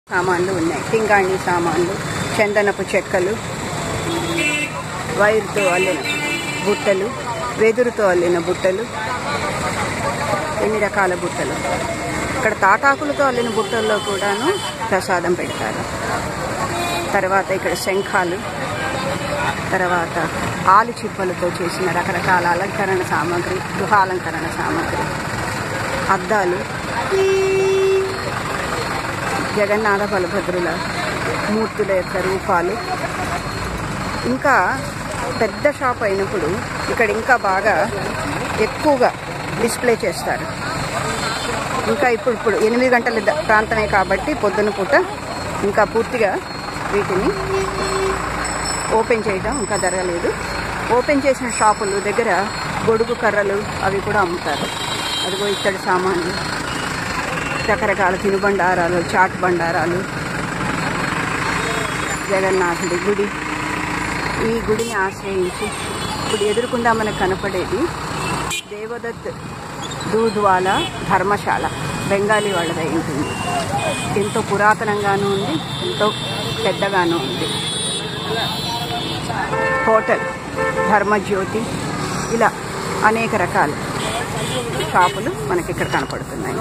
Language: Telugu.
సామాన్లు ఉన్నాయి పింగాణి సామాన్లు చందనపు చెక్కలు వైర్తో అల్లిన బుట్టలు వెదురుతో అల్లిన బుట్టలు ఎన్ని రకాల బుట్టలు ఇక్కడ తాటాకులతో అల్లిన బుట్టల్లో కూడాను ప్రసాదం పెడతారు తర్వాత ఇక్కడ శంఖాలు తర్వాత ఆలు చిప్పలతో చేసిన రకరకాల అలంకరణ సామాగ్రి గృహాలంకరణ సామాగ్రి అద్దాలు జగన్నాథ బలభద్రుల మూర్తుల యొక్క రూపాలు ఇంకా పెద్ద షాప్ అయినప్పుడు ఇక్కడ ఇంకా బాగా ఎక్కువగా డిస్ప్లే చేస్తారు ఇంకా ఇప్పుడు ఇప్పుడు ఎనిమిది గంటల ద- ప్రాంతమే కాబట్టి పొద్దున పూట ఇంకా పూర్తిగా వీటిని ఓపెన్ చేయడం ఇంకా జరగలేదు ఓపెన్ చేసిన షాపులు దగ్గర గొడుగు కర్రలు అవి కూడా అమ్ముతారు అదిగో ఇత్తడి సామాన్లు రకరకాల తినుబండారాలు చాట్ బండారాలు జగన్నాథుడి గుడి ఈ గుడిని ఆశ్రయించి ఇప్పుడు ఎదురుకుండా మనకు కనపడేది దేవదత్ దూద్వాల ధర్మశాల బెంగాలీ వాళ్ళదై ఉంటుంది ఎంతో పురాతనంగానూ ఉంది ఎంతో పెద్దగానూ ఉంది హోటల్ ధర్మజ్యోతి ఇలా అనేక రకాల షాపులు మనకి ఇక్కడ కనపడుతున్నాయి